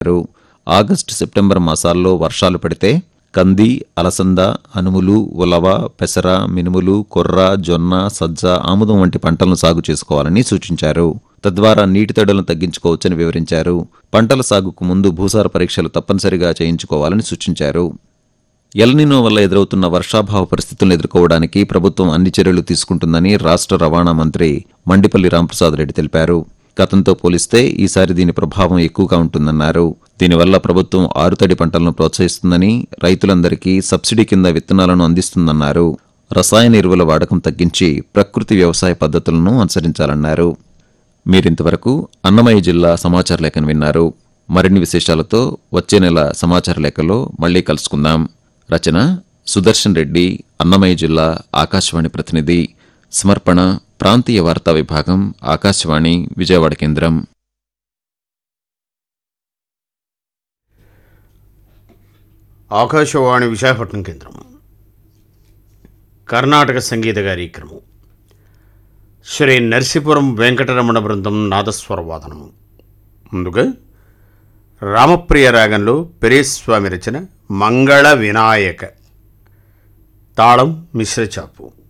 August September మాసాల్లో వర్షాలు పడితే కంది అలసంద అనుములు ఉలవ పెసర మినుములు కొర్ర జొన్న సజ్జ ఆముదం వంటి పంటలను సాగు చేసుకోవాలని సూచించారు తద్వారా నీటి తడులను తగ్గించుకోవచ్చని వివరించారు పంటల సాగుకు ముందు భూసార పరీక్షలు తప్పనిసరిగా చేయించుకోవాలని సూచించారు ఎల్నినో వల్ల ఎదురవుతున్న వర్షాభావ పరిస్థితులను ఎదుర్కోవడానికి ప్రభుత్వం అన్ని చర్యలు తీసుకుంటుందని రాష్ట్ర రవాణా మంత్రి మండిపల్లి రాంప్రసాద్ రెడ్డి తెలిపారు గతంతో పోలిస్తే ఈసారి దీని ప్రభావం ఎక్కువగా ఉంటుందన్నారు దీనివల్ల ప్రభుత్వం ఆరుతడి పంటలను ప్రోత్సహిస్తుందని రైతులందరికీ సబ్సిడీ కింద విత్తనాలను అందిస్తుందన్నారు రసాయన ఎరువుల వాడకం తగ్గించి ప్రకృతి వ్యవసాయ పద్ధతులను అనుసరించాలన్నారు మీరింతవరకు అన్నమయ్య జిల్లా సమాచార లేఖను విన్నారు మరిన్ని విశేషాలతో వచ్చే నెల సమాచార లేఖలో మళ్ళీ కలుసుకుందాం రచన సుదర్శన్ రెడ్డి అన్నమయ్య జిల్లా ఆకాశవాణి ప్రతినిధి సమర్పణ ప్రాంతీయ వార్తా విభాగం ఆకాశవాణి విజయవాడ కేంద్రం ఆకాశవాణి విశాఖపట్నం కేంద్రం కర్ణాటక సంగీత కార్యక్రమం శ్రీ నరసీపురం వెంకటరమణ బృందం నాదస్వర వాదనము ముందుగా రామప్రియ రాగంలో పెరేస్వామి రచన మంగళ వినాయక తాళం మిశ్రచాపు